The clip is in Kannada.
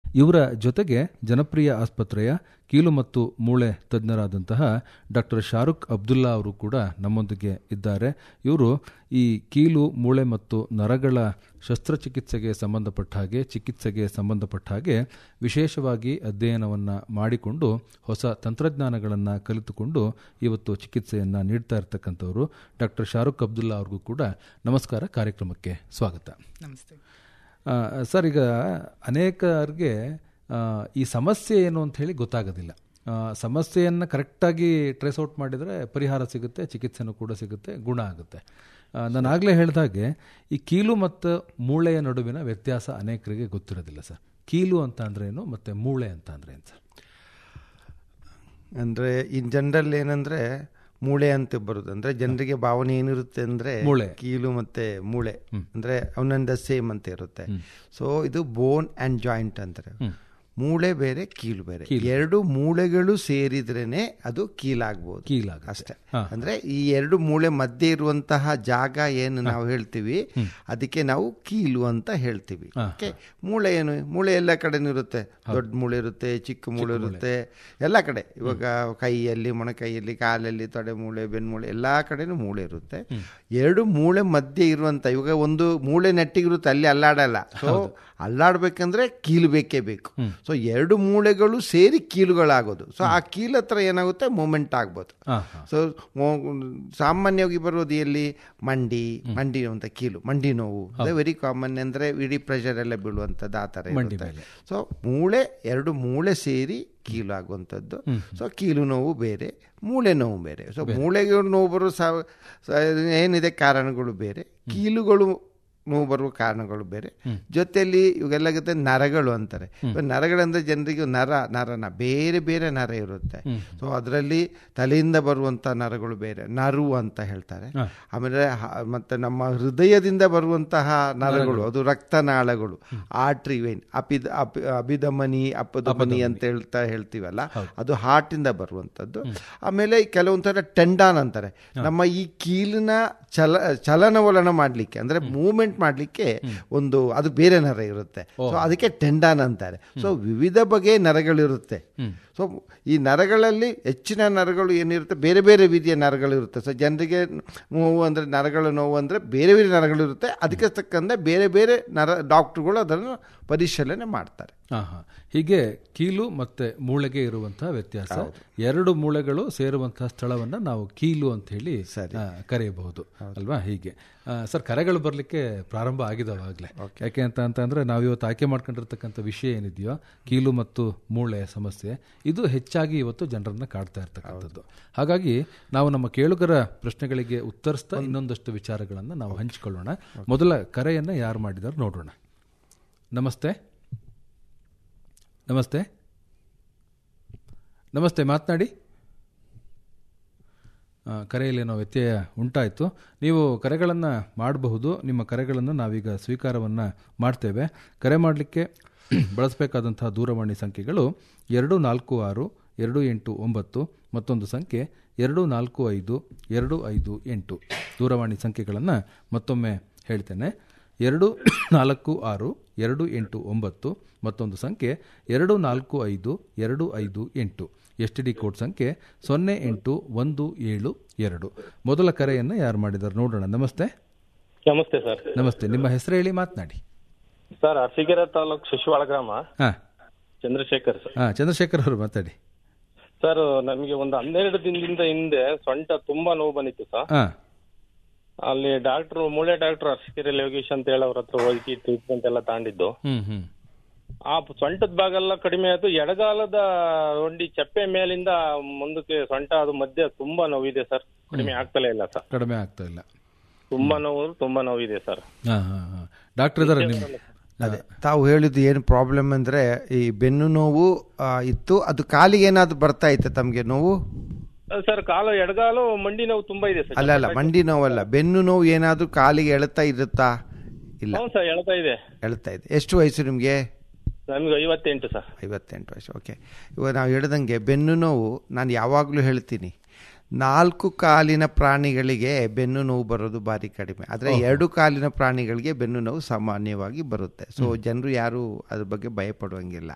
ಇವರ ಜೊತೆಗೆ ಜನಪ್ರಿಯ ಆಸ್ಪತ್ರೆಯ ಕೀಲು ಮತ್ತು ಮೂಳೆ ತಜ್ಞರಾದಂತಹ ಡಾಕ್ಟರ್ ಶಾರುಖ್ ಅಬ್ದುಲ್ಲಾ ಅವರು ಕೂಡ ನಮ್ಮೊಂದಿಗೆ ಇದ್ದಾರೆ ಇವರು ಈ ಕೀಲು ಮೂಳೆ ಮತ್ತು ನರಗಳ ಶಸ್ತ್ರಚಿಕಿತ್ಸೆಗೆ ಸಂಬಂಧಪಟ್ಟ ಹಾಗೆ ಚಿಕಿತ್ಸೆಗೆ ಸಂಬಂಧಪಟ್ಟ ಹಾಗೆ ವಿಶೇಷವಾಗಿ ಅಧ್ಯಯನವನ್ನು ಮಾಡಿಕೊಂಡು ಹೊಸ ತಂತ್ರಜ್ಞಾನಗಳನ್ನು ಕಲಿತುಕೊಂಡು ಇವತ್ತು ಚಿಕಿತ್ಸೆಯನ್ನು ನೀಡ್ತಾ ಇರತಕ್ಕಂಥವರು ಡಾಕ್ಟರ್ ಶಾರುಖ್ ಅಬ್ದುಲ್ಲಾ ಅವ್ರಿಗೂ ಕೂಡ ನಮಸ್ಕಾರ ಕಾರ್ಯಕ್ರಮಕ್ಕೆ ಸ್ವಾಗತ ನಮಸ್ತೆ ಆ, ಸರ್ ಈಗ ಅನೇಕರಿಗೆ ಆ, ಈ ಸಮಸ್ಯೆ ಏನು ಅಂತ ಹೇಳಿ ಗೊತ್ತಾಗೋದಿಲ್ಲ ಆ, ಸಮಸ್ಯೆಯನ್ನು ಕರೆಕ್ಟಾಗಿ ಟ್ರೇಸ್ ಔಟ್ ಮಾಡಿದರೆ ಪರಿಹಾರ ಸಿಗುತ್ತೆ ಚಿಕಿತ್ಸೆನೂ ಕೂಡ ಸಿಗುತ್ತೆ ಗುಣ ಆಗುತ್ತೆ ಆ, ನಾನು ಆಗಲೇ ಹೇಳಿದಾಗೆ ಈ ಕೀಲು ಮತ್ತು ಮೂಳೆಯ ನಡುವಿನ ವ್ಯತ್ಯಾಸ ಅನೇಕರಿಗೆ ಗೊತ್ತಿರೋದಿಲ್ಲ ಸರ್ ಕೀಲು ಅಂತ ಅಂದ್ರೆ ಏನು ಮತ್ತು ಮೂಳೆ ಅಂತ ಅಂದ್ರೆ ಏನು ಸರ್ ಅಂದ್ರೆ ಇನ್ ಜನರಲ್ ಏನಂದ್ರೆ ಮೂಳೆ ಅಂತ ಬರುದು ಅಂದ್ರೆ ಜನರಿಗೆ ಭಾವನೆ ಏನಿರುತ್ತೆ ಅಂದ್ರೆ ಮೂಳೆ. ಕೀಲು ಮತ್ತೆ ಮೂಳೆ ಅಂದ್ರೆ ಅವನಂದ ಸೇಮ್ ಅಂತ ಇರುತ್ತೆ ಸೊ ಇದು ಬೋನ್ ಅಂಡ್ ಜಾಯಿಂಟ್ ಅಂತಾರೆ ಮೂಳೆ ಬೇರೆ ಕೀಲು ಬೇರೆ ಎರಡು ಮೂಳೆಗಳು ಸೇರಿದ್ರೇನೆ ಅದು ಕೀಲಾಗ್ಬೋದು ಕೀಲಾಗುತ್ತೆ. ಅಷ್ಟೇ ಹಾ. ಅಂದ್ರೆ ಈ ಎರಡು ಮೂಳೆ ಮಧ್ಯೆ ಇರುವಂತಹ ಜಾಗ ಏನು ನಾವು ಹೇಳ್ತೀವಿ ಅದಕ್ಕೆ ನಾವು ಕೀಲು ಅಂತ ಹೇಳ್ತೀವಿ ಓಕೆ ಮೂಳೆ ಏನು ಮೂಳೆ ಎಲ್ಲ ಕಡೆನೂ ಇರುತ್ತೆ ದೊಡ್ಡ ಮೂಳೆ ಇರುತ್ತೆ ಚಿಕ್ಕ ಮೂಳೆ ಇರುತ್ತೆ ಎಲ್ಲ ಕಡೆ ಇವಾಗ ಕೈಯಲ್ಲಿ ಮೊಣಕೈಯಲ್ಲಿ ಕಾಲಲ್ಲಿ ತೊಡೆ ಮೂಳೆ ಬೆನ್ಮೂಳೆ ಎಲ್ಲಾ ಕಡೆನೂ ಮೂಳೆ ಇರುತ್ತೆ ಎರಡು ಮೂಳೆ ಮಧ್ಯೆ ಇರುವಂತ ಇವಾಗ ಒಂದು ಮೂಳೆ ನೆಟ್ಟಿಗಿರುತ್ತೆ ಅಲ್ಲಿ ಅಲ್ಲಾಡಲ್ಲ ಸೊ ಅಲ್ಲಾಡ್ಬೇಕಂದ್ರೆ ಕೀಲು ಬೇಕೇ ಬೇಕು ಸೊ ಎರಡು ಮೂಳೆಗಳು ಸೇರಿ ಕೀಲುಗಳಾಗೋದು ಸೊ ಆ ಕೀಲ್ ಹತ್ರ ಏನಾಗುತ್ತೆ ಮೂಮೆಂಟ್ ಆಗ್ಬೋದು ಹಾಂ ಹಾಂ ಸೊ ಸಾಮಾನ್ಯವಾಗಿ ಬರೋದು ಎಲ್ಲಿ ಮಂಡಿ ಮಂಡಿ ಅಂತ ಕೀಲು ಮಂಡಿ ನೋವು ಅದೇ ವೆರಿ ಕಾಮನ್ ಅಂದ್ರೆ ಇಡೀ ಪ್ರೆಷರ್ ಎಲ್ಲ ಬೀಳುವಂಥದ್ದು ಆ ಥರ ಮಂಡಿ ಇರುತ್ತೆ ಮೇಲೆ. ಸೊ ಮೂಳೆ ಎರಡು ಮೂಳೆ ಸೇರಿ ಕೀಲು ಆಗುವಂಥದ್ದು ಸೊ ಕೀಲು ನೋವು ಬೇರೆ ಮೂಳೆ ನೋವು ಬೇರೆ ಸೊ ಮೂಳೆಗೆ ನೋವು ಬರೋ ಸಾ- ಸ- ಏನಿದೆ ಕಾರಣಗಳು ಬೇರೆ ಕೀಲುಗಳು ನೋವು ಬರುವ ಕಾರಣಗಳು ಬೇರೆ ಜೊತೆಯಲ್ಲಿ ಇವಾಗೆಲ್ಲಾಗುತ್ತೆ ನರಗಳು ಅಂತಾರೆ ಇವಾಗ ನರಗಳಂದ್ರೆ ಜನರಿಗೆ ನರ ನರನ ಬೇರೆ ಬೇರೆ ನರ ಇರುತ್ತೆ ಸೊ ಅದರಲ್ಲಿ ತಲೆಯಿಂದ ಬರುವಂತ ನರಗಳು ಬೇರೆ ನರು ಅಂತ ಹೇಳ್ತಾರೆ ಆಮೇಲೆ ಹ- ಮತ್ತೆ ನಮ್ಮ ಹೃದಯದಿಂದ ಬರುವಂತಹ ನರಗಳು ಅದು ರಕ್ತನಾಳಗಳು ಆರ್ಟ್ರಿ ವೇನ್ ಅಪಿದ ಅಪಿ- ಅಭಿಧಮನಿ ಅಪಧಮನಿ ಅಂತ ಹೇಳ್ತಾ ಹೇಳ್ತೀವಲ್ಲ ಅದು ಹಾರ್ಟ್ ಇಂದ ಬರುವಂತದ್ದು ಆಮೇಲೆ ಕೆಲವೊಂಥರ ಟೆಂಡಾನ್ ಅಂತಾರೆ ನಮ್ಮ ಈ ಕೀಲಿನ ಚಲ ಚಲನವಲನ ಮಾಡ್ಲಿಕ್ಕೆ ಅಂದ್ರೆ ಮೂವ್ಮೆಂಟ್ ಮಾಡ್ಲಿಕ್ಕೆ ಒಂದು ಅದು ಬೇರೆ ನರ ಇರುತ್ತೆ ಸೊ ಅದಕ್ಕೆ ಟೆಂಡಾನ್ ಅಂತಾರೆ ಸೊ ವಿವಿಧ ಬಗೆಯ ನರಗಳಿರುತ್ತೆ ಸೊ ಈ ನರಗಳಲ್ಲಿ ಹೆಚ್ಚಿನ ನರಗಳು ಏನಿರುತ್ತೆ ಬೇರೆ ಬೇರೆ ರೀತಿಯ ನರಗಳಿರುತ್ತೆ ಸೊ ಜನರಿಗೆ ನೋವು ಅಂದರೆ ನರಗಳ ನೋವು ಅಂದರೆ ಬೇರೆ ಬೇರೆ ನರಗಳಿರುತ್ತೆ ಅದಕ್ಕೆ ತಕ್ಕಂತೆ ಬೇರೆ ಬೇರೆ ನರ ಡಾಕ್ಟ್ರುಗಳು ಅದನ್ನು ಪರಿಶೀಲನೆ ಮಾಡ್ತಾರೆ ಹಾಂ ಹಾಂ ಹೀಗೆ ಕೀಲು ಮತ್ತೆ ಮೂಳೆಗೆ ಇರುವಂತಹ ವ್ಯತ್ಯಾಸ ಎರಡು ಮೂಳೆಗಳು ಸೇರುವಂತಹ ಸ್ಥಳವನ್ನ ನಾವು ಕೀಲು ಅಂತ ಹೇಳಿ ಆ, ಕರೆಯಬಹುದು ಅಲ್ವಾ ಹೀಗೆ ಆ, ಸರ್ ಕರೆಗಳು ಬರಲಿಕ್ಕೆ ಪ್ರಾರಂಭ ಆಗಿದಾವಾಗಲೇ ಯಾಕೆ ಅಂತ ಅಂತಂದ್ರೆ ನಾವು ಇವತ್ತು ಆಯ್ಕೆ ಮಾಡ್ಕೊಂಡಿರ್ತಕ್ಕಂಥ ವಿಷಯ ಏನಿದೆಯೋ ಕೀಲು ಮತ್ತು ಮೂಳೆ ಸಮಸ್ಯೆ ಇದು ಹೆಚ್ಚಾಗಿ ಇವತ್ತು ಜನರನ್ನ ಕಾಡ್ತಾ ಇರ್ತಕ್ಕಂಥದ್ದು ಹಾಗಾಗಿ ನಾವು ನಮ್ಮ ಕೇಳುಗರ ಪ್ರಶ್ನೆಗಳಿಗೆ ಉತ್ತರಿಸ್ತಾ ಇನ್ನೊಂದಷ್ಟು ವಿಚಾರಗಳನ್ನು ನಾವು ಹಂಚಿಕೊಳ್ಳೋಣ ಮೊದಲ ಕರೆಯನ್ನ ಯಾರು ಮಾಡಿದಾರೆ ನೋಡೋಣ ನಮಸ್ತೆ ನಮಸ್ತೆ ನಮಸ್ತೆ ಮಾತನಾಡಿ ಆ, ಕರೆಯಲ್ಲೇನೋ ವ್ಯತ್ಯಯ ಉಂಟಾಯಿತು ನೀವು ಕರೆಗಳನ್ನು ಮಾಡಬಹುದು ನಿಮ್ಮ ಕರೆಗಳನ್ನು ನಾವೀಗ ಸ್ವೀಕಾರವನ್ನು ಮಾಡ್ತೇವೆ ಕರೆ ಮಾಡಲಿಕ್ಕೆ ಬಳಸಬೇಕಾದಂತಹ ದೂರವಾಣಿ ಸಂಖ್ಯೆಗಳು ಎರಡು ನಾಲ್ಕು ಆರು ಎರಡು ಎಂಟು ಒಂಬತ್ತು ಮತ್ತೊಂದು ಸಂಖ್ಯೆ ಎರಡು ನಾಲ್ಕು ಐದು ಎರಡು ಐದು ಎಂಟು ದೂರವಾಣಿ ಸಂಖ್ಯೆಗಳನ್ನು ಮತ್ತೊಮ್ಮೆ ಹೇಳ್ತೇನೆ ಎರಡು ನಾಲ್ಕು ಆರು ಎರಡು ಎಂಟು ಒಂಬತ್ತು ಮತ್ತೊಂದು ಸಂಖ್ಯೆ ಎರಡು ನಾಲ್ಕು ಐದು ಎರಡು ಐದು ಎಂಟು ಎಸ್ ಟಿ ಡಿ ಕೋಡ್ ಸಂಖ್ಯೆ ಸೊನ್ನೆ ಎಂಟು ಒಂದು ಏಳು ಎರಡು ಮೊದಲ ಕರೆಯನ್ನು ಯಾರು ಮಾಡಿದ್ದಾರೆ ನೋಡೋಣ ನಮಸ್ತೆ ನಮಸ್ತೆ ಸರ್ ನಮಸ್ತೆ ನಿಮ್ಮ ಹೆಸರು ಹೇಳಿ ಮಾತನಾಡಿ ಸರ್ ಅರಸೀಕೆರೆ ತಾಲೂಕು ಶಿಶುವಾಳ ಗ್ರಾಮ ಹಾಂ ಚಂದ್ರಶೇಖರ್ ಸರ್ ಹಾಂ ಚಂದ್ರಶೇಖರ್ ಅವರು ಮಾತಾಡಿ ಸರ್ ನಮಗೆ ಒಂದು ಹನ್ನೆರಡು ದಿನದಿಂದ ಹಿಂದೆ ಸೊಂಟ ತುಂಬಾ ನೋವು ಬಂದಿತ್ತು ಸರ್ ಹಾಂ ಅಲ್ಲಿ ಡಾಕ್ಟರ್ ಮೂಳೆ ಡಾಕ್ಟರ್ ಅರಸೀಕೆರೆ ಯೋಗೇಶ್ ಅಂತ ಹೇಳಿ ಅವ್ರ ಹತ್ರ ಹೋಗಿ ಟ್ರೀಟ್ಮೆಂಟ್ ಎಲ್ಲ ತಗೊಂಡಿದ್ದು ಹ್ಞೂ ಹ್ಞೂ ಆ ಸೊಂಟದ ಭಾಗ ಎಲ್ಲ ಕಡಿಮೆ ಆಯ್ತು ಎಡಗಾಲದ ಒಂಡಿ ಚಪ್ಪೆ ಮೇಲಿಂದ ಮುಂದಕ್ಕೆ ಸೊಂಟ ಅದು ಮಧ್ಯೆ ತುಂಬಾ ನೋವಿದೆ ಸರ್ ಕಡಿಮೆ ಆಗ್ತಲೇ ಇಲ್ಲ ಸರ್ ಕಡಿಮೆ ಆಗ್ತಾ ಇಲ್ಲ ತುಂಬಾ ನೋವು ತುಂಬಾ ನೋವಿದೆ ಸರ್ ಹಾಂ ಹಾಂ ಹಾಂ ಡಾಕ್ಟರ್ ಇದ್ದಾರೆ ನಿಮ್ಮ ಅದೇ ತಾವು ಹೇಳಿದ್ದು ಏನು ಪ್ರಾಬ್ಲಮ್ ಅಂದ್ರೆ ಈ ಬೆನ್ನು ನೋವು ಆ, ಇತ್ತು ಅದು ಕಾಲಿಗೆ ಏನಾದ್ರು ಬರ್ತಾ ಇತ್ತು ತಮಗೆ ನೋವು ಸರ್ ಕಾಲು ಎಡಗಾಲು ಮಂಡಿ ನೋವು ತುಂಬಾ ಇದೆ ಸರ್ ಅಲ್ಲ ಅಲ್ಲ ಮಂಡಿ ನೋವಲ್ಲ ಬೆನ್ನು ನೋವು ಏನಾದ್ರೂ ಕಾಲಿಗೆ ಎಳ್ತಾ ಇರುತ್ತಾ ಇಲ್ಲ ಹೌದು ಸರ್ ಎಳ್ತಾ ಇದೆ ಎಳ್ತಾ ಇದೆ ಎಷ್ಟು ವಯಸ್ಸು ನಿಮಗೆ ನಮ್ಗೆ ಐವತ್ತೆಂಟು ಸರ್ ಐವತ್ತೆಂಟು ವಯಸ್ಸು ಓಕೆ ಇವಾಗ ನಾವು ಹೇಳ್ದಂಗೆ ಬೆನ್ನು ನೋವು ನಾನು ಯಾವಾಗಲೂ ಹೇಳ್ತೀನಿ ನಾಲ್ಕು ಕಾಲಿನ ಪ್ರಾಣಿಗಳಿಗೆ ಬೆನ್ನು ನೋವು ಬರೋದು ಭಾರಿ ಕಡಿಮೆ ಆದರೆ ಎರಡು ಕಾಲಿನ ಪ್ರಾಣಿಗಳಿಗೆ ಬೆನ್ನು ನೋವು ಸಾಮಾನ್ಯವಾಗಿ ಬರುತ್ತೆ ಸೊ ಜನರು ಯಾರು ಅದ್ರ ಬಗ್ಗೆ ಭಯ ಪಡುವಂಗಿಲ್ಲ